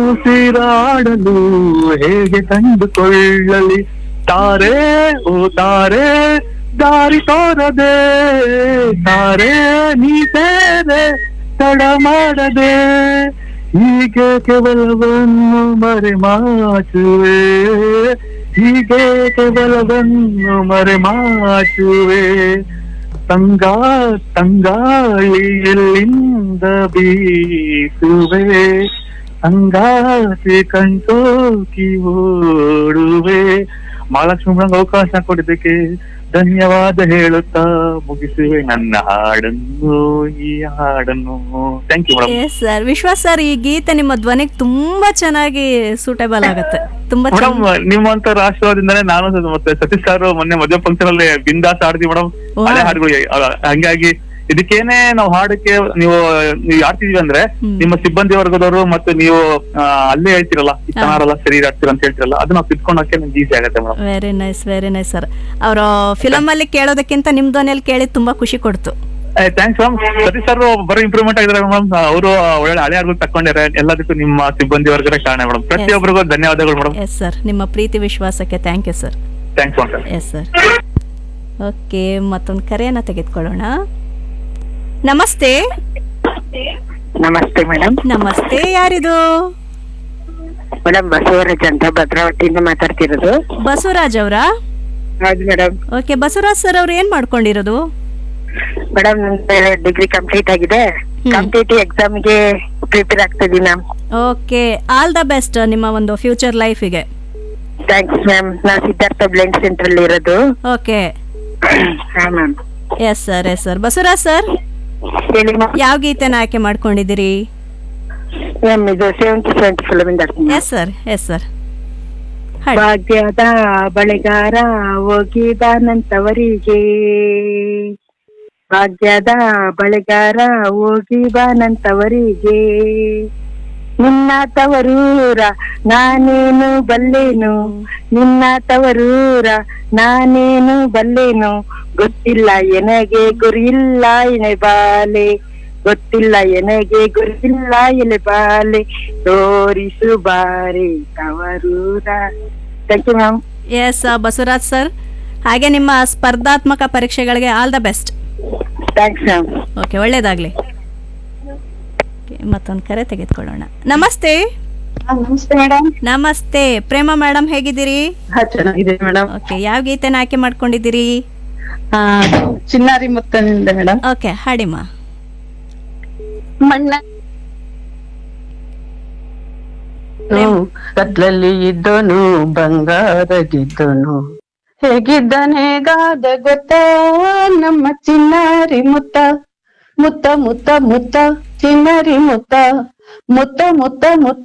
ಉಸಿರಾಡಲು ಹೇಗೆ ಕಂಡುಕೊಳ್ಳಲಿ ತಾರೆ ಓ ತಾರೆ ದಾರಿ ತೋರದೆ ತಾರೆ ನೀ ಸೇರೆ ತಡ ಮಾಡದೆ ಹೀಗೆ ಕೇವಲವನ್ನು ಮರೆ ಮಾಚುವೆ ಹೀಗೆ ಕೇವಲವನ್ನು ಮರೆ ಮಾಚುವೆ ತಂಗಾ ತಂಗಾಳಿಯಲ್ಲಿಂದ ಬೀಸುವೆ ಸಂಗಾತಿ ಕಣ್ತೋಕಿ ಓಡುವೆ ಮಹಾಲಕ್ಷ್ಮಿ ಮೇಡಮ್ ಅವಕಾಶ ಕೊಟ್ಟಿದ್ದಕ್ಕೆ ಧನ್ಯವಾದ ಹೇಳುತ್ತಾ ಮುಗಿಸುವೆ ನನ್ನ ಹಾಡನ್ನು ಈ ಹಾಡನ್ನು thank you madam yes sir Vishwas sir ಈ ಗೀತೆ ನಿಮ್ಮ ಧ್ವನಿಗೆ ತುಂಬಾ ಚೆನ್ನಾಗಿ ಸೂಟೇಬಲ್ ಆಗುತ್ತೆ ತುಂಬಾ ಮೇಡಮ್ ಚೆನ್ನ- ನಿಮ್ಮಂತರ ಆಶೀರ್ವಾದದಿಂದಾನೇ ನಾನು ಮತ್ತೆ ಸತೀಶ್ ಸರ್ ಮೊನ್ನೆ ಮದುವೆ ಫಂಕ್ಷನ್ ಅಲ್ಲಿ ಬಿಂದಾಸ್ ಆಡ್ತೀವಿ ಮೇಡಮ್ Wow. ಹಳೆ ಹಾಡುಗಳು ಅಹ್, ಹಂಗಾಗಿ ಇದಕ್ಕೇನೆ ನಾವು ಹಾಡಕ್ಕೆ ನೀವು ನೀವು ಆಡ್ತಿದೀವಿ ಅಂದ್ರೆ ಹ್ಮ್. ನಿಮ್ಮ ಸಿಬ್ಬಂದಿ ವರ್ಗದವರು ಮತ್ತು ನೀವು ಆ, ಅಲ್ಲೇ ಹೇಳ್ತಿರಲ್ಲ ಈ ಚೆನ್ನಾರಲ್ಲ ಸರಿ ಆಡ್ತೀರ ಅಂತ ಹೇಳ್ತಿರಲ್ಲ ಅದನ್ನ ನಾವು ತಿದ್ಕೊಂಡಕ್ಕೆ ನಿಮ್ಗೆ ಈಸಿ ಆಗತ್ತೆ madam very nice very nice sir ಅವರ ಫಿಲಮ್ ಅಲ್ಲಿ ಕೇಳೋದಕ್ಕಿಂತ ನಿಮ್ ಧ್ವನಿಯಲ್ಲಿ ಕೇಳಿ ತುಂಬಾ ಖುಷಿ ಕೊಡ್ತು ಥ್ಯಾಂಕ್ಸ್ ಮ್ಯಾಮ್ ಸತೀಶ್ ಸರ್ ಬರೋ ಇಂಪ್ರೂವ್ಮೆಂಟ್ ಆಗಿದ್ದಾರೆ ಮೇಡಮ್ ಅವರು ಒಳ್ಳೆ ಹಳೆ ಹಾಡುಗಳು ತಕೊಂಡಿದ್ದಾರೆ ಎಲ್ಲದಕ್ಕೂ ನಿಮ್ಮ ಸಿಬ್ಬಂದಿ ವರ್ಗದ ಕಾರಣ ಮೇಡಮ್ ಪ್ರತಿಯೊಬ್ಬರಿಗೂ ಧನ್ಯವಾದಗಳು ಮೇಡಮ್ ಎಸ್ ಸರ್ ನಿಮ್ಮ ಪ್ರೀತಿ ವಿಶ್ವಾಸಕ್ಕೆ thank you sir thanks madam yes sir okay ಮತ್ತೊಂದು ಕರೆಯನ್ನ ತೆಗೆದುಕೊಳ್ಳೋಣ ನಮಸ್ತೆ ನಮಸ್ತೆ ಮೇಡಮ್ ನಮಸ್ತೆ ಯಾರಿದು ಮೇಡಮ್ ಬಸವರಾಜ್ ಅಂತ ಭದ್ರಾವತಿಯಿಂದ ಮಾತಾಡ್ತಿರೋದು ಬಸವರಾಜ್ ಅವರಾ ಹೌದು ಮೇಡಮ್ ಓಕೆ ಬಸವರಾಜ್ ಸರ್ ಅವ್ರು ಏನ್ ಮಾಡ್ಕೊಂಡಿರೋದು ಮೇಡಮ್ ನಂದು ಡಿಗ್ರಿ ಕಂಪ್ಲೀಟ್ ಆಗಿದೆ ಹ್ಮ್. ಕಾಂಪಿಟೇಟಿವ್ ಎಕ್ಸಾಮ್ಗೆ ಪ್ರಿಪೇರ್ ಆಗ್ತಾ ಇದೀನಿ ma'am okay all the best ನಿಮ್ಮ ಒಂದು ಫ್ಯೂಚರ್ ಲೈಫಿಗೆ ಥ್ಯಾಂಕ್ಸ್ ಮ್ಯಾಮ್ ನಾನು ಸಿದ್ಧಾರ್ಥ ಬ್ಲೈಂಡ್ ಸೆಂಟರ್ ಅಲ್ಲಿ ಇರೋದು ಓಕೆ ಹಾ ma'am yes sir yes sir Basavaraj sir ಹೇಳಿ ಮ್ಯಾಮ್ ಯಾವ ಗೀತೆನ ಆಯ್ಕೆ ಮಾಡ್ಕೊಂಡಿದ್ದೀರಿ ಮ್ಯಾಮ್ ಇದು ಸೆವೆಂಟಿ ಸೆವೆಂಟಿ ಫಿಲಮ್ ಇಂದ ಆಡ್ತೀನಿ ಎಸ್ ಸರ್ ಎಸ್ ಸರ್ ಹಾಡಿ ಭಾಗ್ಯದ ಬಳೆಗಾರ ಹೋಗಿ ಬಾನಂತವರಿಗೆ ಭಾಗ್ಯದ ಬಳೆಗಾರ ಹೋಗಿ ಬಾನಂತವರಿಗೆ ನಿನ್ನ ತವರೂರ ನಾನೇನು ಬಲ್ಲೇನು ನಿನ್ನ ತವರೂರ ನಾನೇನು ಬಲ್ಲೇನು ಗೊತ್ತಿಲ್ಲ ಎನಗೆ ಗುರಿಯಿಲ್ಲ ಎನೆ ಬಾಲೆ ಗೊತ್ತಿಲ್ಲ ಎನಗೆ ಗುರಿಯಿಲ್ಲ ಎಲೆ ಬಾಲೆ ತೋರಿಸು ಬಾರೆ ತವರೂರ thank you ma'am yes Basavaraj sir ಹಾಗೆ ನಿಮ್ಮ ಸ್ಪರ್ಧಾತ್ಮಕ ಪರೀಕ್ಷೆಗಳಿಗೆ all the best thanks ma'am okay ಒಳ್ಳೇದಾಗ್ಲಿ Okay, ಮತ್ತೊಂದು ಕರೆ ತೆಗೆದುಕೊಳ್ಳೋಣ ನಮಸ್ತೆ ನಮಸ್ತೆ ಮೇಡಮ್ ನಮಸ್ತೆ ಪ್ರೇಮ ಮೇಡಮ್ ಹೇಗಿದ್ದೀರಿ ಚೆನ್ನಾಗಿದೆ ಮೇಡಮ್ ಓಕೆ ಯಾವ ಗೀತೆನ ಆಯ್ಕೆ ಮಾಡ್ಕೊಂಡಿದ್ದೀರಿ ಚಿನ್ನಾರಿ ಮುತ್ತನಿಂದ ಮೇಡಮ್ ಓಕೆ ಹಾಡಿಮ್ಮ ಮಣ್ಣ ಕತ್ಲಲ್ಲಿ ಇದ್ದೋನು ಬಂಗಾರ ಗೆದ್ದೋನು ಹೇಗಿದ್ದಾನೇಗಾದ ಗೊತ್ತಾ ನಮ್ಮ ಚಿನ್ನಾರಿ ಮುತ್ತ ಮುತ್ತ ಮುತ್ತ ಮುತ್ತ ಚಿನ್ನಾರಿ ಮುತ್ತ ಮುತ್ತ ಮುತ್ತ ಮುತ್ತ